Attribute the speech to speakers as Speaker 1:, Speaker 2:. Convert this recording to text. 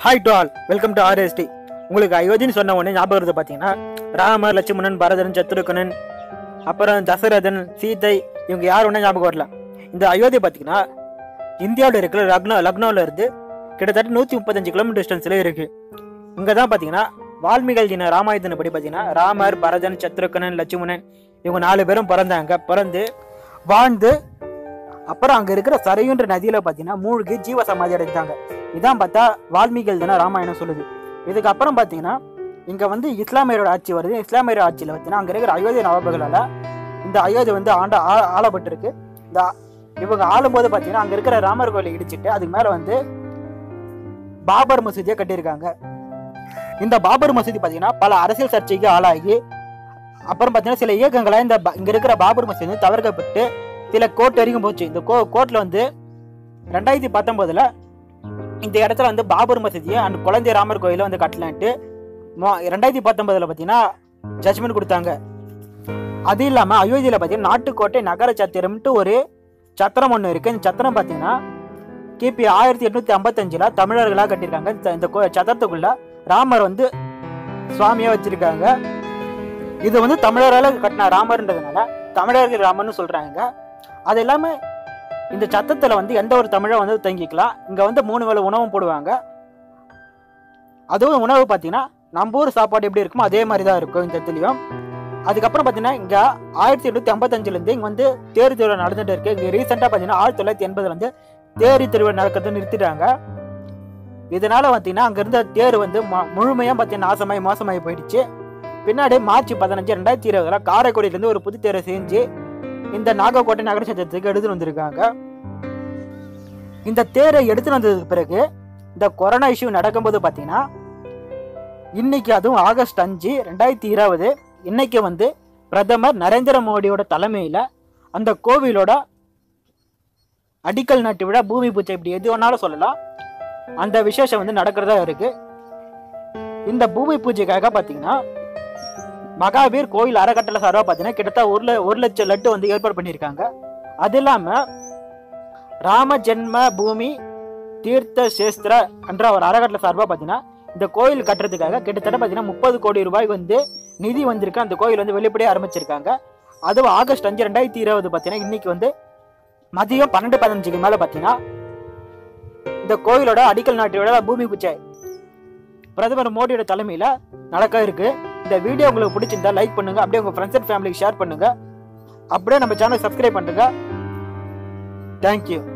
Speaker 1: hi to all welcome to RST உங்களுக்கு அயோத்தின்னு சொன்ன உடனே ஞாபகம் வருது பார்த்தீங்கன்னா ராமர் லட்சுமணன் பரதன் சத்ருகனன் அப்புறம் தசரதன் சீதை இவங்க யார் ஒன்றா ஞாபகம் வரல இந்த அயோத்தி பார்த்தீங்கன்னா இந்தியாவில் இருக்கிற லக்னோ லக்னோவில் இருந்து கிட்டத்தட்ட நூற்றி முப்பத்தஞ்சு கிலோமீட்டர் டிஸ்டன்ஸில் இருக்கு இங்கே தான் பார்த்தீங்கன்னா வால்மீகல் தின ராமாயணத்தின் படி பார்த்தீங்கன்னா ராமர் பரதன் சத்ருகனன் லட்சுமணன் இவங்க நாலு பேரும் பிறந்தாங்க பிறந்து வாழ்ந்து அப்புறம் அங்கே இருக்கிற சரையுன்ற நதியில் பார்த்தீங்கன்னா மூழ்கி ஜீவ சமாதி அடைஞ்சாங்க இதான் பார்த்தா வால்மீகல் தின ராமாயணம் சொல்லுது இதுக்கப்புறம் பார்த்தீங்கன்னா இங்கே வந்து இஸ்லாமியரோட ஆட்சி வருது இஸ்லாமியரோட ஆட்சியில் பார்த்தீங்கன்னா அங்கே இருக்கிற அயோத்தி நவாபுகளால் இந்த அயோத்தி வந்து ஆண்ட ஆ- ஆளப்பட்டிருக்கு இந்த ஆ- இவங்க ஆளும்போது பார்த்தீங்கன்னா அங்கே இருக்கிற ராமர் கோயிலை இடிச்சிட்டு அதுக்கு மேலே வந்து பாபர் மசூதியை கட்டியிருக்காங்க இந்த பாபர் மசூதி பார்த்தீங்கன்னா பல அரசியல் சர்ச்சைக்கு ஆளாகி அப்புறம் பார்த்தீங்கன்னா சில இயக்கங்களாக இந்த ப- இங்க இருக்கிற பாபர் மசூதி வந்து தவிர்க்கப்பட்டு சில கோர்ட் வரைக்கும் போச்சு இந்த கோ கோர்ட்டில் வந்து ரெண்டாயிரத்தி பத்தொம்போதில் இந்த இடத்துல வந்து பாபர் மசூதியை அண்ட் குழந்தை ராமர் கோயிலை வந்து கட்டலான்ட்டு மொ- ரெண்டாயிரத்தி பத்தொன்பதுல பார்த்தீங்கன்னா ஜட்ஜ்மெண்ட் கொடுத்தாங்க அது இல்லாமல் அயோத்தியில் பார்த்தீங்கன்னா நாட்டுக்கோட்டை நகர சத்திரம்ட்டு ஒரு சத்திரம் ஒன்று இருக்குது இந்த சத்திரம் பார்த்தீங்கன்னா கிபி ஆயிரத்தி எட்நூத்தி ஐம்பத்தஞ்சில் தமிழர்களாக கட்டியிருக்காங்க இந்த- இந்த கோ- சத்திரத்துக்குள்ள ராமர் வந்து சுவாமியாக வச்சிருக்காங்க இது வந்து தமிழரால் கட்டின ராமர்ன்றதுனால தமிழர்கள் ராமர்னு சொல்கிறாங்க அது இல்லாமல் இந்த சத்தத்தில் வந்து எந்த ஒரு தமிழை வந்து தங்கிக்கலாம் இங்கே வந்து மூணு வேளை உணவும் போடுவாங்க அதுவும் உணவு பார்த்தீங்கன்னா நம்ம ஊர் சாப்பாடு எப்படி இருக்குமோ அதே மாதிரி தான் இருக்கும் இந்த இடத்துலையும் அதுக்கப்புறம் பார்த்தீங்கன்னா இங்கே ஆயிரத்தி எண்ணூற்றி ஐம்பத்தஞ்சிலேருந்து இங்கே வந்து தேர் திருவிழா நடந்துட்டு இருக்கு இங்கே ரீசெண்டாக பார்த்தீங்கன்னா ஆயிரத்தி தொள்ளாயிரத்தி எண்பதுல வந்து தேரி திருவிழா நடக்கிறத நிறுத்திட்டாங்க இதனால பார்த்தீங்கன்னா அங்கே இருந்த தேர் வந்து ம- முழுமையாக பார்த்தீங்கன்னா நாசமாகி மோசமாகி போயிடுச்சு பின்னாடி மார்ச் பதினஞ்சு ரெண்டாயிரத்தி இருபதுல காரைக்குடியிலேருந்து ஒரு புது தேரை செஞ்சு இந்த நாகக்கோட்டை நகர சத்திரத்துக்கு எடுத்துட்டு வந்திருக்காங்க இந்த தேரை எடுத்துட்டு வந்ததுக்கு பிறகு இந்த கொரோனா இஷ்யூ நடக்கும்போது பார்த்தீங்கன்னா இன்னைக்கு அதுவும் ஆகஸ்ட் அஞ்சு ரெண்டாயிரத்தி இருபது இன்னைக்கு வந்து பிரதமர் நரேந்திர மோடியோட தலைமையில் அந்த கோவிலோட அடிக்கல் நாட்டு விழா பூமி பூஜை இப்படி எது வேணாலும் சொல்லலாம் அந்த விசேஷம் வந்து நடக்கிறதா இருக்கு இந்த பூமி பூஜைக்காக பார்த்தீங்கன்னா மகாவீர் கோயில் அறக்கட்டளை சார்பாக பார்த்தீங்கன்னா கிட்டத்தட்ட ஒரு ல- ஒரு லட்சம் லட்டு வந்து ஏற்பாடு பண்ணியிருக்காங்க அது இல்லாமல் ராம ஜென்ம பூமி தீர்த்த சேஸ்திர என்ற ஒரு அறக்கட்டளை சார்பாக பார்த்தீங்கன்னா இந்த கோயில் கட்டுறதுக்காக கிட்டத்தட்ட பார்த்தீங்கன்னா முப்பது கோடி ரூபாய் வந்து நிதி வந்திருக்கு அந்த கோயில் வந்து வெளிப்படையாக ஆரம்பிச்சிருக்காங்க அதுவும் ஆகஸ்ட் அஞ்சு ரெண்டாயிரத்தி இருபது பார்த்தீங்கன்னா இன்னைக்கு வந்து மதியம் பன்னெண்டு பதினஞ்சுக்கு மேலே பார்த்தீங்கன்னா இந்த கோயிலோட அடிக்கல் நாட்டியோட பூமி பூஜை பிரதமர் மோடியோட தலைமையில் நடக்க இருக்கு இந்த வீடியோ உங்களுக்கு பிடிச்சிருந்தா லைக் பண்ணுங்க அப்படியே உங்க ஃப்ரெண்ட்ஸ் அண்ட் ஃபேமிலிக்கு ஷேர் பண்ணுங்க அப்படியே நம்ம சேனல் சப்ஸ்கிரைப் பண்ணுங்க தேங்க்யூ